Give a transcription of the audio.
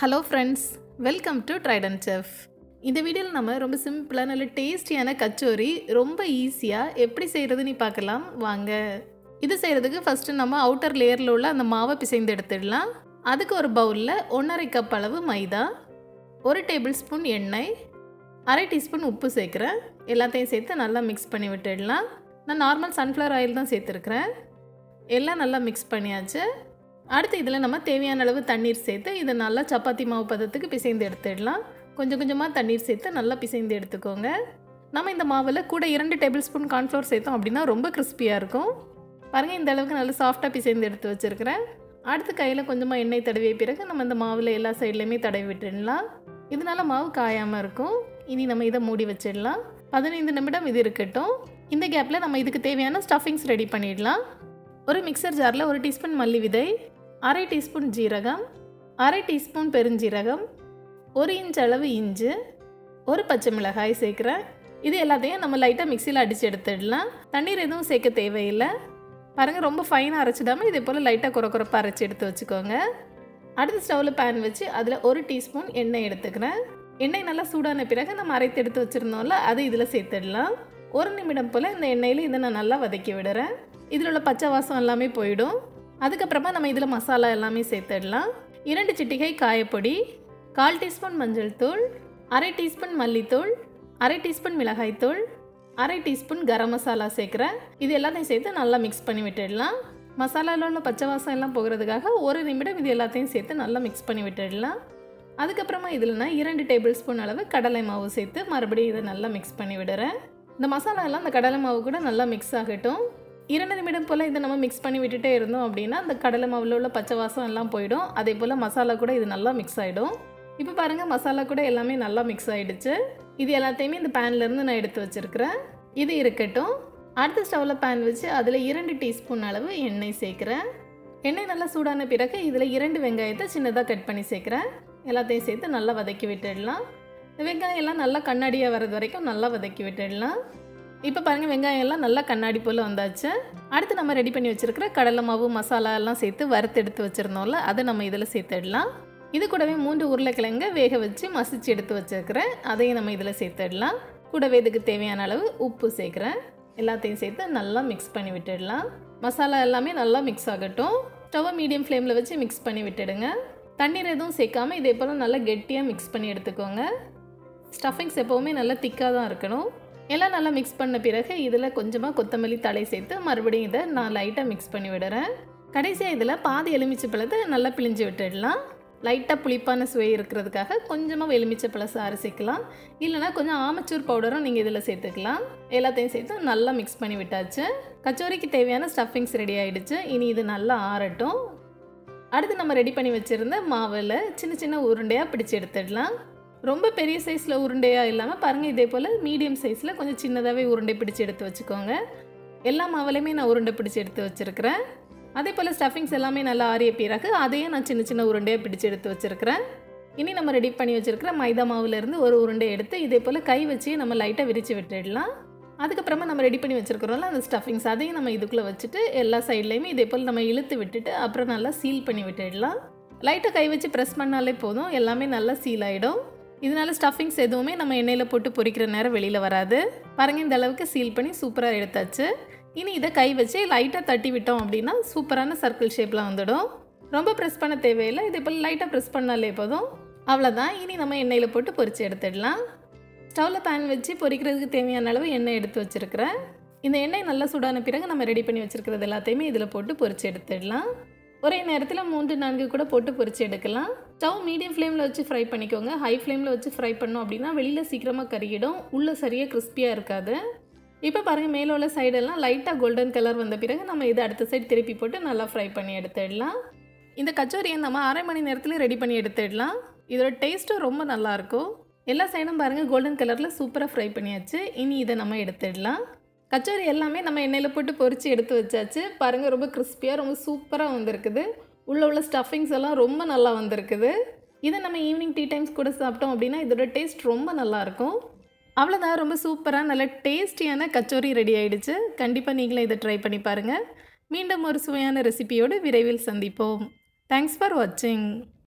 hello friends welcome to Tridon chef இந்த வீடியோவில் நம்ம ரொம்ப சிம்பிளாக நல்ல டேஸ்டியான கச்சோரி ரொம்ப ஈஸியாக எப்படி செய்கிறதுன்னு பார்க்கலாம் வாங்க இது செய்கிறதுக்கு ஃபஸ்ட்டு நம்ம அவுட்டர் லேயரில் உள்ள அந்த மாவை பிசைந்து எடுத்துடலாம் அதுக்கு ஒரு பவுலில் ஒன்றரை கப் அளவு மைதா ஒரு டேபிள் ஸ்பூன் எண்ணெய் அரை டீஸ்பூன் உப்பு சேர்க்குறேன் எல்லாத்தையும் சேர்த்து நல்லா மிக்ஸ் பண்ணி விட்டுடலாம் நான் நார்மல் சன்ஃப்ளவர் ஆயில் தான் சேர்த்துருக்குறேன் எல்லாம் நல்லா மிக்ஸ் பண்ணியாச்சு அடுத்து இதில் நம்ம தேவையான அளவு தண்ணீர் சேர்த்து இதை நல்லா சப்பாத்தி மாவு பதத்துக்கு பிசைந்து எடுத்துடலாம் கொஞ்சம் கொஞ்சமாக தண்ணீர் சேர்த்து நல்லா பிசைந்து எடுத்துக்கோங்க நம்ம இந்த மாவில் கூட இரண்டு டேபிள் ஸ்பூன் கார்ன்ஃப்ளவர் சேர்த்தோம் அப்படின்னா ரொம்ப கிறிஸ்பியாக இருக்கும் பாருங்கள் இந்த அளவுக்கு நல்லா சாஃப்டாக பிசைந்து எடுத்து வச்சுருக்கிறேன் அடுத்து கையில் கொஞ்சமாக எண்ணெய் தடவிய பிறகு நம்ம இந்த மாவில் எல்லா சைட்லேயுமே தடவி விட்டுடலாம் இதனால மாவு காயாமல் இருக்கும் இனி நம்ம இதை மூடி வச்சிடலாம் பதினைந்து நிமிடம் இது இருக்கட்டும் இந்த கேப்பில் நம்ம இதுக்கு தேவையான ஸ்டஃபிங்ஸ் ரெடி பண்ணிடலாம் ஒரு மிக்சர் ஜாரில் ஒரு டீஸ்பூன் மல்லி விதை அரை டீஸ்பூன் ஜீரகம் அரை டீஸ்பூன் பெருஞ்சீரகம் ஒரு இன்ச் அளவு இஞ்சி ஒரு பச்சை மிளகாய் சேர்க்குறேன் இது எல்லாத்தையும் நம்ம லைட்டாக மிக்சியில் அடித்து எடுத்துடலாம் தண்ணீர் எதுவும் சேர்க்க தேவையில்லை பாருங்கள் ரொம்ப ஃபைனாக அரைச்சிடாமல் இதே போல் லைட்டாக குறை குறைப்பாக அரைச்சி எடுத்து வச்சுக்கோங்க அடுத்து ஸ்டவ்வில் பேன் வச்சு அதில் ஒரு டீஸ்பூன் எண்ணெய் எடுத்துக்கிறேன் எண்ணெய் நல்லா சூடான பிறகு நம்ம அரைத்து எடுத்து வச்சுருந்தோம்ல அதை இதில் சேர்த்துடலாம் ஒரு நிமிடம் போல் இந்த எண்ணெயில் இதை நான் நல்லா வதக்கி விடுறேன் இதில் உள்ள பச்சை வாசம் எல்லாமே போயிடும் அதுக்கப்புறமா நம்ம இதில் மசாலா எல்லாமே சேர்த்துடலாம் இரண்டு சிட்டிகை காயப்பொடி கால் டீஸ்பூன் மஞ்சள் தூள் அரை டீஸ்பூன் மல்லித்தூள் அரை டீஸ்பூன் மிளகாய்த்தூள் அரை டீஸ்பூன் கரம் மசாலா சேர்க்குறேன் இது எல்லாத்தையும் சேர்த்து நல்லா மிக்ஸ் பண்ணி விட்டுடலாம் மசாலாவில் உள்ள பச்சை வாசம் எல்லாம் போகிறதுக்காக ஒரு நிமிடம் இது எல்லாத்தையும் சேர்த்து நல்லா மிக்ஸ் பண்ணி விட்டுடலாம் அதுக்கப்புறமா இதில் நான் இரண்டு டேபிள் ஸ்பூன் அளவு கடலை மாவு சேர்த்து மறுபடியும் இதை நல்லா மிக்ஸ் பண்ணி விடுறேன் இந்த மசாலா எல்லாம் அந்த கடலை மாவு கூட நல்லா மிக்ஸ் ஆகட்டும் இரண்டு நிமிடம் போல் இதை நம்ம மிக்ஸ் பண்ணி விட்டுட்டே இருந்தோம் அப்படின்னா அந்த கடலை மாவில் உள்ள பச்சை வாசம் எல்லாம் போயிடும் அதே போல் மசாலா கூட இது நல்லா மிக்ஸ் ஆகிடும் இப்போ பாருங்கள் மசாலா கூட எல்லாமே நல்லா மிக்ஸ் ஆகிடுச்சு இது எல்லாத்தையுமே இந்த பேன்லேருந்து நான் எடுத்து வச்சுருக்கிறேன் இது இருக்கட்டும் அடுத்த ஸ்டவ்வில் பேன் வச்சு அதில் இரண்டு டீஸ்பூன் அளவு எண்ணெய் சேர்க்குறேன் எண்ணெய் நல்லா சூடான பிறகு இதில் இரண்டு வெங்காயத்தை சின்னதாக கட் பண்ணி சேர்க்குறேன் எல்லாத்தையும் சேர்த்து நல்லா வதக்கி விட்டுடலாம் இந்த வெங்காயம் எல்லாம் நல்லா கண்ணாடியாக வர்றது வரைக்கும் நல்லா வதக்கி விட்டுடலாம் இப்போ பாருங்கள் வெங்காயம் எல்லாம் நல்லா கண்ணாடி போல் வந்தாச்சு அடுத்து நம்ம ரெடி பண்ணி வச்சுருக்கிற கடலை மாவு மசாலா எல்லாம் சேர்த்து வறுத்து எடுத்து வச்சுருந்தோம்ல அதை நம்ம இதில் சேர்த்துடலாம் இது கூடவே மூன்று உருளைக்கிழங்க வேக வச்சு மசிச்சு எடுத்து வச்சுருக்கிறேன் அதையும் நம்ம இதில் சேர்த்துடலாம் கூடவே இதுக்கு தேவையான அளவு உப்பு சேர்க்குறேன் எல்லாத்தையும் சேர்த்து நல்லா மிக்ஸ் பண்ணி விட்டுடலாம் மசாலா எல்லாமே நல்லா மிக்ஸ் ஆகட்டும் ஸ்டவ்வை மீடியம் ஃப்ளேமில் வச்சு மிக்ஸ் பண்ணி விட்டுடுங்க தண்ணீர் எதுவும் சேர்க்காம இதே போல் நல்லா கெட்டியாக மிக்ஸ் பண்ணி எடுத்துக்கோங்க ஸ்டஃபிங்ஸ் எப்போவுமே நல்லா திக்காக தான் இருக்கணும் எல்லாம் நல்லா மிக்ஸ் பண்ண பிறகு இதில் கொஞ்சமாக கொத்தமல்லி தலை சேர்த்து மறுபடியும் இதை நான் லைட்டாக மிக்ஸ் பண்ணி விடுறேன் கடைசியாக இதில் பாதி எலுமிச்சை பழத்தை நல்லா பிழிஞ்சு விட்டுடலாம் லைட்டாக புளிப்பான சுவை இருக்கிறதுக்காக கொஞ்சமாக எலுமிச்சை பழம் சாறு சேர்க்கலாம் இல்லைனா கொஞ்சம் ஆமச்சூர் பவுடரும் நீங்கள் இதில் சேர்த்துக்கலாம் எல்லாத்தையும் சேர்த்து நல்லா மிக்ஸ் பண்ணி விட்டாச்சு கச்சோரிக்கு தேவையான ஸ்டஃபிங்ஸ் ரெடி ஆகிடுச்சு இனி இது நல்லா ஆறட்டும் அடுத்து நம்ம ரெடி பண்ணி வச்சுருந்த மாவில் சின்ன சின்ன உருண்டையாக பிடிச்சி எடுத்துடலாம் ரொம்ப பெரிய சைஸில் உருண்டையாக இல்லாமல் பாருங்கள் இதே போல் மீடியம் சைஸில் கொஞ்சம் சின்னதாகவே உருண்டை பிடிச்சி எடுத்து வச்சுக்கோங்க எல்லா மாவுலையுமே நான் உருண்டை பிடிச்சி எடுத்து வச்சுருக்கிறேன் அதே போல் ஸ்டஃபிங்ஸ் எல்லாமே நல்லா ஆறிய பிறகு அதையும் நான் சின்ன சின்ன உருண்டையாக பிடிச்சி எடுத்து வச்சுருக்கிறேன் இனி நம்ம ரெடி பண்ணி வச்சுருக்கிற மைதா மாவுலேருந்து ஒரு உருண்டை எடுத்து இதே போல் கை வச்சு நம்ம லைட்டாக விரித்து விட்டுடலாம் அதுக்கப்புறமா நம்ம ரெடி பண்ணி வச்சுருக்கிறோம்ல அந்த ஸ்டஃபிங்ஸ் அதையும் நம்ம இதுக்குள்ளே வச்சுட்டு எல்லா சைட்லேயுமே இதே போல் நம்ம இழுத்து விட்டுட்டு அப்புறம் நல்லா சீல் பண்ணி விட்டுடலாம் லைட்டாக கை வச்சு ப்ரெஸ் பண்ணாலே போதும் எல்லாமே நல்லா சீல் ஆகிடும் இதனால ஸ்டஃபிங்ஸ் எதுவுமே நம்ம எண்ணெயில் போட்டு பொரிக்கிற நேரம் வெளியில் வராது பாருங்கள் இந்த அளவுக்கு சீல் பண்ணி சூப்பராக எடுத்தாச்சு இனி இதை கை வச்சு லைட்டாக தட்டி விட்டோம் அப்படின்னா சூப்பரான சர்க்கிள் ஷேப்பில் வந்துடும் ரொம்ப ப்ரெஸ் பண்ண தேவையில்லை இதே போல் லைட்டாக ப்ரெஸ் பண்ணாலே போதும் அவ்வளோதான் இனி நம்ம எண்ணெயில் போட்டு பொரித்து எடுத்துடலாம் ஸ்டவ்வில் பேன் வச்சு பொரிக்கிறதுக்கு தேவையான அளவு எண்ணெய் எடுத்து வச்சுருக்கிறேன் இந்த எண்ணெய் நல்லா சூடான பிறகு நம்ம ரெடி பண்ணி வச்சுருக்கிறது எல்லாத்தையுமே இதில் போட்டு பொரித்து எடுத்துடலாம் ஒரே நேரத்தில் மூன்று நான்கு கூட போட்டு பொரித்து எடுக்கலாம் ஸ்டவ் மீடியம் ஃப்ளேமில் வச்சு ஃப்ரை பண்ணிக்கோங்க ஹை ஃப்ளேமில் வச்சு ஃப்ரை பண்ணோம் அப்படின்னா வெளியில் சீக்கிரமாக கருகிடும் உள்ளே சரியாக கிறிஸ்பியாக இருக்காது இப்போ பாருங்கள் மேலே உள்ள சைடெல்லாம் லைட்டாக கோல்டன் கலர் வந்த பிறகு நம்ம இதை அடுத்த சைடு திருப்பி போட்டு நல்லா ஃப்ரை பண்ணி எடுத்துடலாம் இந்த கச்சோரியை நம்ம அரை மணி நேரத்தில் ரெடி பண்ணி எடுத்துடலாம் இதோட டேஸ்ட்டும் ரொம்ப நல்லாயிருக்கும் எல்லா சைடும் பாருங்கள் கோல்டன் கலரில் சூப்பராக ஃப்ரை பண்ணியாச்சு இனி இதை நம்ம எடுத்துடலாம் கச்சோரி எல்லாமே நம்ம எண்ணெயில் போட்டு பொரித்து எடுத்து வச்சாச்சு பாருங்கள் ரொம்ப கிறிஸ்பியாக ரொம்ப சூப்பராக வந்திருக்குது உள்ளே உள்ள ஸ்டஃபிங்ஸ் எல்லாம் ரொம்ப நல்லா வந்திருக்குது இதை நம்ம ஈவினிங் டீ டைம்ஸ் கூட சாப்பிட்டோம் அப்படின்னா இதோட டேஸ்ட் ரொம்ப நல்லாயிருக்கும் அவ்வளோதான் ரொம்ப சூப்பராக நல்ல டேஸ்டியான கச்சோரி ரெடி ஆயிடுச்சு கண்டிப்பாக நீங்களும் இதை ட்ரை பண்ணி பாருங்கள் மீண்டும் ஒரு சுவையான ரெசிபியோடு விரைவில் சந்திப்போம் தேங்க்ஸ் ஃபார் வாட்சிங்